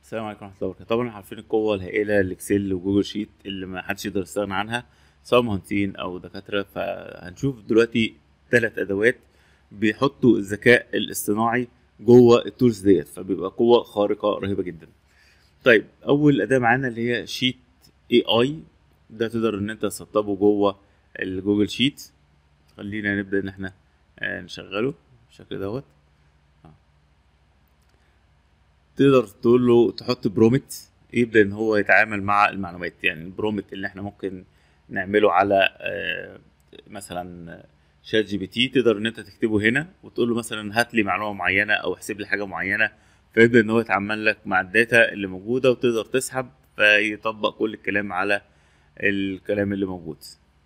السلام عليكم ورحمه الله وبركاته طبعا عارفين القوه الهائله الاكسل وجوجل شيت اللي ما حدش يقدر يستغنى عنها سواء مهندسين او دكاتره فهنشوف دلوقتي ثلاث ادوات بيحطوا الذكاء الاصطناعي جوه التولز ديت فبيبقى قوه خارقه رهيبه جدا طيب اول اداه معانا اللي هي شيت اي اي ده تقدر ان انت تسطبه جوه الجوجل شيت خلينا نبدا ان احنا آه، نشغله بالشكل دوت آه. تقدر تقول له تحط برومت يبدا ان هو يتعامل مع المعلومات يعني البرومت اللي احنا ممكن نعمله على آه، مثلا شات جي بي تي تقدر ان انت تكتبه هنا وتقول له مثلا هات لي معلومه معينه او احسب لي حاجه معينه فيبدا ان هو يتعامل لك مع الداتا اللي موجوده وتقدر تسحب فيطبق كل الكلام على الكلام اللي موجود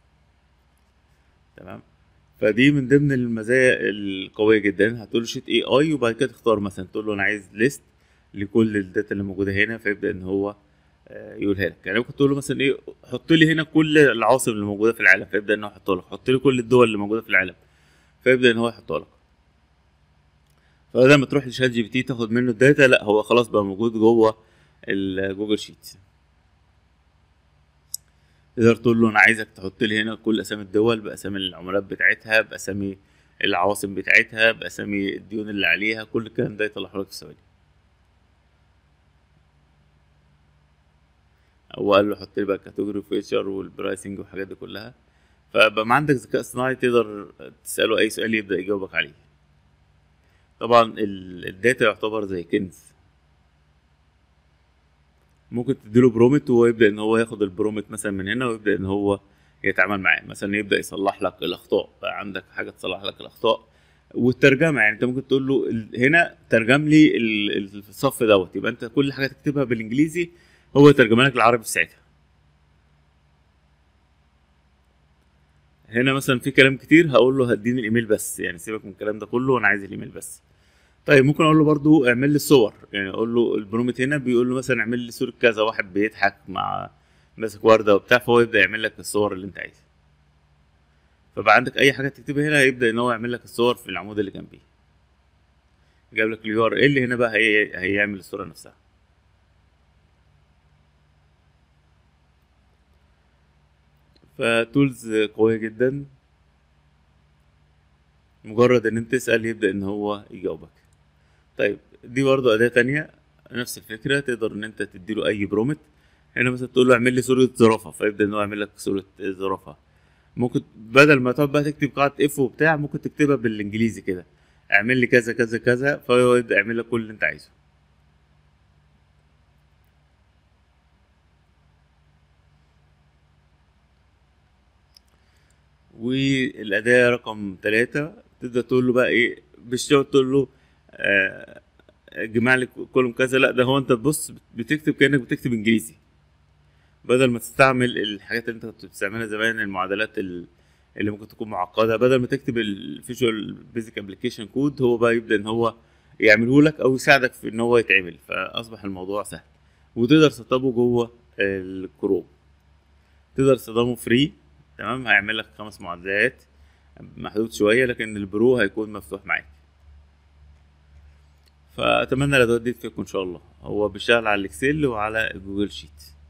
تمام فدي من ضمن المزايا القويه جدا هتقول له شيت اي اي وبعد كده تختار مثلا تقول له انا عايز ليست لكل الداتا اللي موجوده هنا فيبدا ان هو آه، يقولها لك يعني ممكن تقول له مثلا ايه حط لي هنا كل العواصم اللي موجوده في العالم فيبدا ان هو يحطها لك حط لي كل الدول اللي موجوده في العالم فيبدا ان هو يحطها لك فبدل ما تروح لشات جي بي تي تاخد منه الداتا لا هو خلاص بقى موجود جوه الجوجل شيت تقدر تقول له انا عايزك تحط لي هنا كل اسامي الدول باسامي العملات بتاعتها باسامي العواصم بتاعتها باسامي الديون اللي عليها كل الكلام ده يطلعه لك في ثواني هو قال له حط لي بقى الكاتيجوري فيتشر والبرايسنج والحاجات دي كلها فبقى ما عندك ذكاء اصطناعي تقدر تساله اي سؤال يبدا يجاوبك عليه طبعا ال- الداتا يعتبر زي كنز ممكن تديله برومت وهو يبدا ان هو ياخد البرومت مثلا من هنا ويبدا ان هو يتعامل معاه مثلا يبدا يصلح لك الاخطاء بقى عندك حاجه تصلح لك الاخطاء والترجمه يعني انت ممكن تقول له ال- هنا ترجم لي ال- الصف دوت يبقى انت كل حاجه تكتبها بالانجليزي هو يترجمها لك العربي في ساعتها هنا مثلا في كلام كتير هقول له هديني الايميل بس يعني سيبك من الكلام ده كله وانا عايز الايميل بس طيب ممكن اقول له برضو اعمل لي صور يعني اقول له البرومت هنا بيقول له مثلا اعمل لي صوره كذا واحد بيضحك مع ماسك ورده وبتاع فهو يبدا يعمل لك الصور اللي انت عايزها فبقى عندك اي حاجه تكتبها هنا هيبدا ان هو يعمل لك الصور في العمود اللي جنبيه جاب لك اليو ار ال هنا بقى هي هيعمل الصوره نفسها فتولز قوية جدا مجرد ان انت تسأل يبدأ ان هو يجاوبك طيب دي برضو أداة تانية نفس الفكرة تقدر ان انت تديله اي برومت هنا مثلا تقول له اعمل لي صورة زرافة فيبدأ ان هو يعمل لك صورة زرافة ممكن بدل ما تقعد بقى تكتب قاعدة اف وبتاع ممكن تكتبها بالانجليزي كده اعمل لي كذا كذا كذا فهو يبدأ يعمل لك كل اللي انت عايزه والأداة رقم ثلاثة تقدر تقول له بقى إيه مش تقعد تقول له آه، اجمع لي كولوم كذا لا ده هو أنت تبص بتكتب كأنك بتكتب إنجليزي بدل ما تستعمل الحاجات اللي أنت كنت بتستعملها زمان المعادلات ال- اللي ممكن تكون معقدة بدل ما تكتب الفيجوال بيزك ابلكيشن كود هو بقى يبدأ إن هو يعمله لك أو يساعدك في إن هو يتعمل فأصبح الموضوع سهل وتقدر تسطبه جوه الكروم تقدر تستخدمه فري تمام هيعمل لك خمس معادلات محدود شويه لكن البرو هيكون مفتوح معاك فاتمنى الادوات دي تفيدكم ان شاء الله هو بيشتغل على الاكسل وعلى جوجل شيت